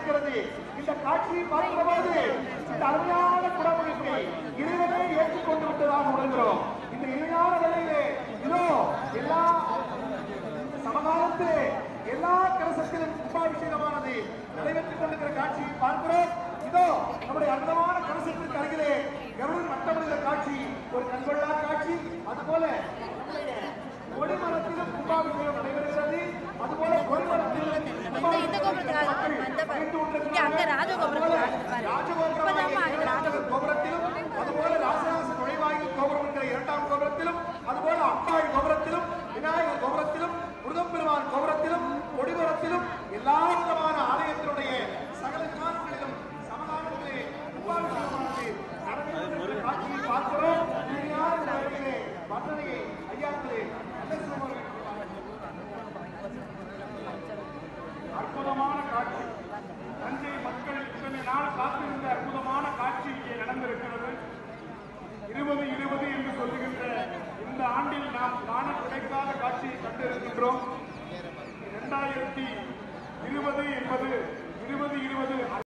கொண்டிருக்கிறது இந்த காட்சியை பார்க்கிற போது இந்த அருமையான குடமுழுக்கை இறைவனை ஏற்றுக்கொண்டு விட்டதாக உணர்கிறோம் இந்த இனிமையான வேளையிலே இதோ எல்லா சமகாலத்திலே எல்லா கலசத்திலும் கும்பாபிஷேகமானது நடைபெற்றுக் கொண்டிருக்கிற காட்சியை பார்க்கிறோம் இதோ நம்முடைய அற்புதமான கலசத்திற்கு அருகிலே எவ்வளவு மட்டமடைந்த காட்சி ஒரு கண்கொள்ளா காட்சி அதுபோல நம்முடைய கொடிமரத்திலும் கும்பாபிஷேகம் நடைபெறுகிறது அதுபோல கொடிமரத்திலும் இந்த இந்த கோபுரத்துக்கு அந்த பாரு. இங்க அங்க ராஜகோபுரத்துக்கு அடுத்து பாரு. இப்பதாம்மா அங்க ராஜகோபுரம். கோபுரத்திலும் அதுபோல ராசராச நுழைவாயில் கோபுரம் என்கிற இரண்டாம் கோபுரத்திலும் அதுபோல அம்பாள் கோபுரத்திலும் விநாயகர் கோபுரத்திலும் முருகப்பெருமான் கோபுரத்திலும் கொடிமரத்திலும் எல்லா விதமான ஆலயத்தினுடைய சகல விமானங்களிலும் சமகாலத்திலே கும்பாபிஷேகமானது நடந்து காட்சியை பார்க்கிறோம் இனிமையான இந்த வேளையிலே மன்னரையை ஐயாத்திலே நல்ல சுமர்கள் அற்புதமான காட்சி தஞ்சை மக்கள் இத்தனை நாள் காத்திருந்த அற்புதமான காட்சி இங்கே நடந்திருக்கிறது இருபது இருபது என்று சொல்லுகின்ற இந்த ஆண்டில் நாம் காண கிடைக்காத காட்சியை கண்டிருக்கின்றோம் இரண்டாயிரத்தி இருபது என்பது